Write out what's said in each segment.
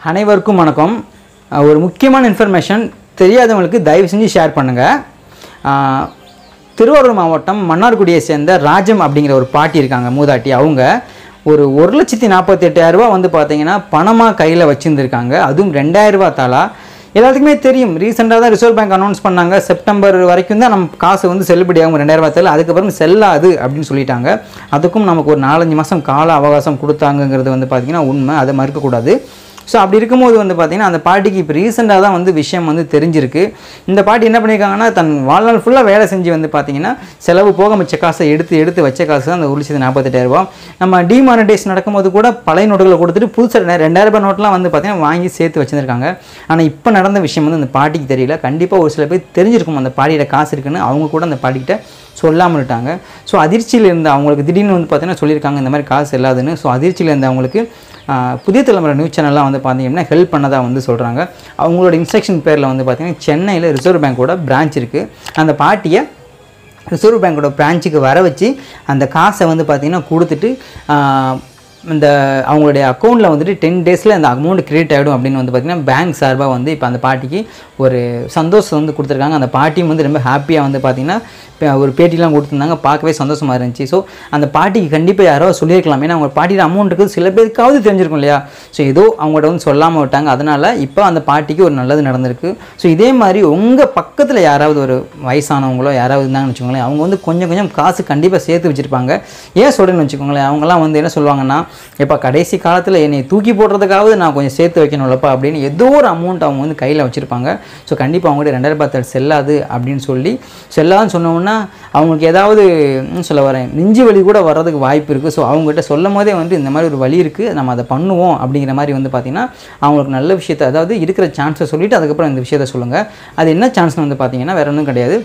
அனைவருக்கும் வணக்கம் அஹ் ஒரு முக்கியமான இன்ஃபர்மேஷன் தெரியாதவங்களுக்கு தயவு செஞ்சு ஷேர் பண்ணுங்கள் திருவாரூர் மாவட்டம் மன்னார்குடியை சேர்ந்த ராஜம் அப்படிங்கிற ஒரு பாட்டி இருக்காங்க மூதாட்டி அவங்க ஒரு ஒரு லட்சத்தி நாற்பத்தி எட்டாயிரரூபா வந்து பார்த்தீங்கன்னா பணமாக கையில் வச்சுருந்துருக்காங்க அதுவும் ரெண்டாயிரரூபா தாளா எல்லாத்துக்குமே தெரியும் ரீசெண்டாக தான் ரிசர்வ் பேங்க் அனௌன்ஸ் பண்ணாங்க செப்டம்பர் வரைக்கும் தான் நம்ம காசு வந்து செல்லுபடியாகும் ரெண்டாயிரம் ரூபாய் அதுக்கப்புறம் செல்லாது அப்படின்னு சொல்லிட்டாங்க அதுக்கும் நமக்கு ஒரு நாலஞ்சு மாதம் கால அவகாசம் கொடுத்தாங்கங்கிறது வந்து பார்த்திங்கன்னா உண்மை அதை மறுக்கக்கூடாது ஸோ அப்படி இருக்கும்போது வந்து பார்த்திங்கன்னா அந்த பாட்டிக்கு இப்போ ரீசெண்டாக தான் வந்து விஷயம் வந்து தெரிஞ்சிருக்கு இந்த பாட்டி என்ன பண்ணியிருக்காங்கன்னா தன் வாழ்நாள் ஃபுல்லாக வேலை செஞ்சு வந்து பார்த்திங்கன்னா செலவு போக மிச்ச காசை எடுத்து எடுத்து வச்ச காசு தான் அந்த ஒரு லட்சத்து நாற்பத்தெட்டாயிரரூபா நம்ம டிமானிட்டைஸ் நடக்கும்போது கூட பழைய நோட்டுகளை கொடுத்துட்டு புதுசாக ரெண்டாயிரம் ரூபாய் நோட்லாம் வந்து பார்த்திங்கன்னா வாங்கி சேர்த்து வச்சுருக்காங்க ஆனால் இப்போ நடந்த விஷயம் வந்து அந்த பாட்டிக்கு தெரியல கண்டிப்பாக ஒரு சில பேர் தெரிஞ்சிருக்கும் அந்த பாட்டியோட காசு இருக்குன்னு அவங்க கூட அந்த பாட்டிக்கிட்ட சொல்லாமல் விட்டாங்க ஸோ அதிர்ச்சியில் இருந்த அவங்களுக்கு திடீர்னு வந்து பார்த்தீங்கன்னா சொல்லியிருக்காங்க இந்த மாதிரி காசு இல்லாதுன்னு ஸோ அதிர்ச்சியில் இருந்த அவங்களுக்கு ஆஹ், புதிய தலைமுறை நியூஸ் சேனல்லாம் வந்து பார்த்தீங்கன்னா ஹெல்ப் பண்ணதாக வந்து சொல்கிறாங்க அவங்களோட இன்ஸ்ட்ரக்ஷன் பேரில் வந்து பார்த்தீங்கன்னா சென்னையில் ரிசர்வ் பேங்க்கோட பிரான்ச் இருக்குது அந்த பாட்டியை ரிசர்வ் பேங்க்கோட பிரான்ச்சுக்கு வர வச்சு அந்த காசை வந்து பார்த்திங்கன்னா கொடுத்துட்டு ஆஹ், இந்த அவங்களுடைய அக்கௌண்ட்டில் வந்துட்டு டென் டேஸில் அந்த அமௌண்ட் கிரெடிட் ஆகிடும் அப்படின்னு வந்து பார்த்திங்கன்னா பேங்க் சார்பாக வந்து இப்போ அந்த பாட்டிக்கு ஒரு சந்தோஷம் வந்து கொடுத்துருக்காங்க அந்த பாட்டியும் வந்து ரொம்ப ஹாப்பியாக வந்து பார்த்திங்கன்னா இப்போ ஒரு பேட்டிலாம் கொடுத்துருந்தாங்க பார்க்கவே சந்தோஷமாக இருந்துச்சு ஸோ அந்த பாட்டிக்கு கண்டிப்பாக யாரோ சொல்லியிருக்கலாம் ஏன்னா அவங்க பாட்டியோட அமௌண்ட் இருக்குது சில பேருக்காவது தெரிஞ்சிருக்கும் இல்லையா ஸோ ஏதோ அவங்கள்ட்ட வந்து சொல்லாமல் விட்டாங்க அதனால் இப்போ அந்த பாட்டிக்கு ஒரு நல்லது நடந்திருக்கு ஸோ இதே மாதிரி உங்கள் பக்கத்தில் யாராவது ஒரு வயசானவங்களோ யாராவது இருந்தாங்கன்னு வச்சுக்கோங்களேன் அவங்க வந்து கொஞ்சம் கொஞ்சம் காசு கண்டிப்பாக சேர்த்து வச்சுருப்பாங்க ஏன் சொல்கிறேன்னு வச்சுக்கோங்களேன் அவங்கலாம் வந்து என்ன சொல்லுவாங்கன்னா இப்போ கடைசி காலத்தில் என்னை தூக்கி போடுறதுக்காவது நான் கொஞ்சம் சேர்த்து வைக்கணும்லப்பா அப்படின்னு ஏதோ ஒரு அமௌண்ட் அவங்க வந்து கையில் வச்சுருப்பாங்க ஸோ கண்டிப்பாக அவங்ககிட்ட ரெண்டாயிரம் ரூபாய் செல்லாது அப்படின்னு சொல்லி செல்லாதுன்னு சொன்னோம்னா அவங்களுக்கு ஏதாவது ம், சொல்ல வரேன் நெஞ்சு வலி கூட வர்றதுக்கு வாய்ப்பு இருக்குது ஸோ அவங்ககிட்ட சொல்லும் போதே வந்து இந்த மாதிரி ஒரு வழி இருக்குது நம்ம அதை பண்ணுவோம் அப்படிங்கிற மாதிரி வந்து பார்த்திங்கன்னா அவங்களுக்கு நல்ல விஷயத்தை அதாவது இருக்கிற சான்ஸை சொல்லிவிட்டு அதுக்கப்புறம் இந்த விஷயத்தை சொல்லுங்கள் அது என்ன சான்ஸ்னு வந்து பார்த்தீங்கன்னா வேறு ஒன்றும் கிடையாது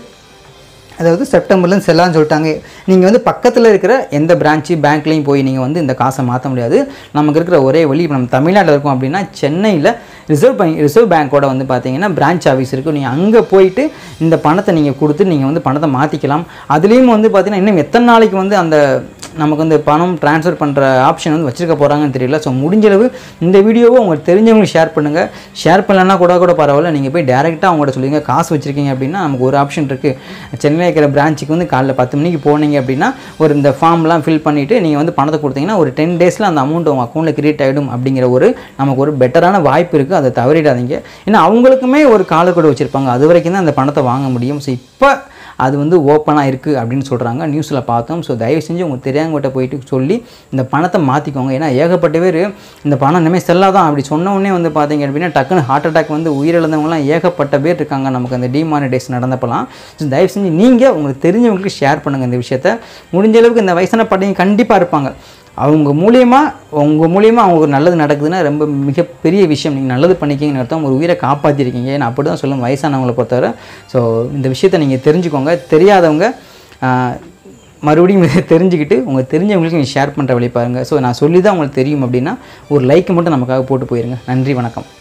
அதாவது செப்டம்பர்லேருந்து செல்லான்னு சொல்லிட்டாங்க நீங்கள் வந்து பக்கத்தில் இருக்கிற எந்த பிரான்ச்சு பேங்க்லேயும் போய் நீங்கள் வந்து இந்த காசை மாற்ற முடியாது நமக்கு இருக்கிற ஒரே வழி இப்போ நம்ம தமிழ்நாட்டில் இருக்கோம் அப்படின்னா சென்னையில் ரிசர்வ் பேங்க் ரிசர்வ் பேங்க்கோட வந்து பார்த்தீங்கன்னா பிரான்ச் ஆஃபீஸ் இருக்குது நீங்கள் அங்கே போயிட்டு இந்த பணத்தை நீங்கள் கொடுத்து நீங்கள் வந்து பணத்தை மாற்றிக்கலாம் அதுலேயும் வந்து பார்த்தீங்கன்னா இன்னும் எத்தனை நாளைக்கு வந்து அந்த நமக்கு வந்து பணம் ட்ரான்ஸ்ஃபர் பண்ணுற ஆப்ஷன் வந்து வச்சிருக்க போகிறாங்கன்னு தெரியல ஸோ முடிஞ்சளவு இந்த வீடியோவை உங்களுக்கு தெரிஞ்சவங்களுக்கு ஷேர் பண்ணுங்கள் ஷேர் பண்ணலன்னா கூட கூட பரவாயில்ல நீங்கள் போய் டேரெக்டாக அவங்கள்ட்ட சொல்லுங்க காசு வச்சுருக்கீங்க அப்படின்னா நமக்கு ஒரு ஆப்ஷன் இருக்குது சென்னையில் இருக்கிற பிரான்ச்சுக்கு வந்து காலைல பத்து மணிக்கு போனீங்க அப்படின்னா ஒரு இந்த ஃபார்ம்லாம் ஃபில் பண்ணிவிட்டு நீங்கள் வந்து பணத்தை கொடுத்தீங்கன்னா ஒரு டென் டேஸில் அந்த அமௌண்ட் உங்கள் அக்கௌண்ட்டில் கிரியேட் ஆகிடும் அப்படிங்கிற ஒரு நமக்கு ஒரு பெட்டரான வாய்ப்பு இருக்குது அதை தவறிடாதீங்க ஏன்னா அவங்களுக்குமே ஒரு காலக்கெடு வச்சுருப்பாங்க அது வரைக்கும் தான் அந்த பணத்தை வாங்க முடியும் ஸோ இப்போ அது வந்து ஓப்பனாக இருக்குது அப்படின்னு சொல்கிறாங்க நியூஸில் பார்த்தோம் ஸோ தயவு செஞ்சு உங்களுக்கு தெரியாதவங்ககிட்ட போயிட்டு சொல்லி இந்த பணத்தை மாற்றிக்கோங்க ஏன்னா ஏகப்பட்ட பேர் இந்த பணம் இனிமேல் செல்லாதான் அப்படி சொன்ன உடனே வந்து பார்த்தீங்க அப்படின்னா டக்குன்னு ஹார்ட் அட்டாக் வந்து உயிரிழந்தவங்களாம் ஏகப்பட்ட பேர் இருக்காங்க நமக்கு அந்த டிமானிடைஸ் நடந்தப்பலாம் ஸோ தயவு செஞ்சு நீங்கள் உங்களுக்கு தெரிஞ்சவங்களுக்கு ஷேர் பண்ணுங்கள் இந்த விஷயத்த முடிஞ்ச அளவுக்கு இந்த வயசான பாட்டிங்க கண்டிப்பாக இருப்பாங்க அவங்க மூலியமாக உங்கள் மூலியமாக அவங்களுக்கு ஒரு நல்லது நடக்குதுன்னா ரொம்ப மிகப்பெரிய விஷயம் நீங்கள் நல்லது பண்ணிக்கிங்கன்னு அர்த்தம் ஒரு உயிரை காப்பாற்றிருக்கீங்க நான் அப்படி தான் சொல்லுவேன் வயசானவங்களை பொறுத்தவரை ஸோ இந்த விஷயத்தை நீங்கள் தெரிஞ்சுக்கோங்க தெரியாதவங்க ஆஹ், மறுபடியும் இதை தெரிஞ்சுக்கிட்டு உங்கள் தெரிஞ்சவங்களுக்கு நீங்கள் ஷேர் பண்ணுற வழி பாருங்கள் ஸோ நான் சொல்லி தான் உங்களுக்கு தெரியும் அப்படின்னா ஒரு லைக் மட்டும் நமக்காக போட்டு போயிருங்க நன்றி வணக்கம்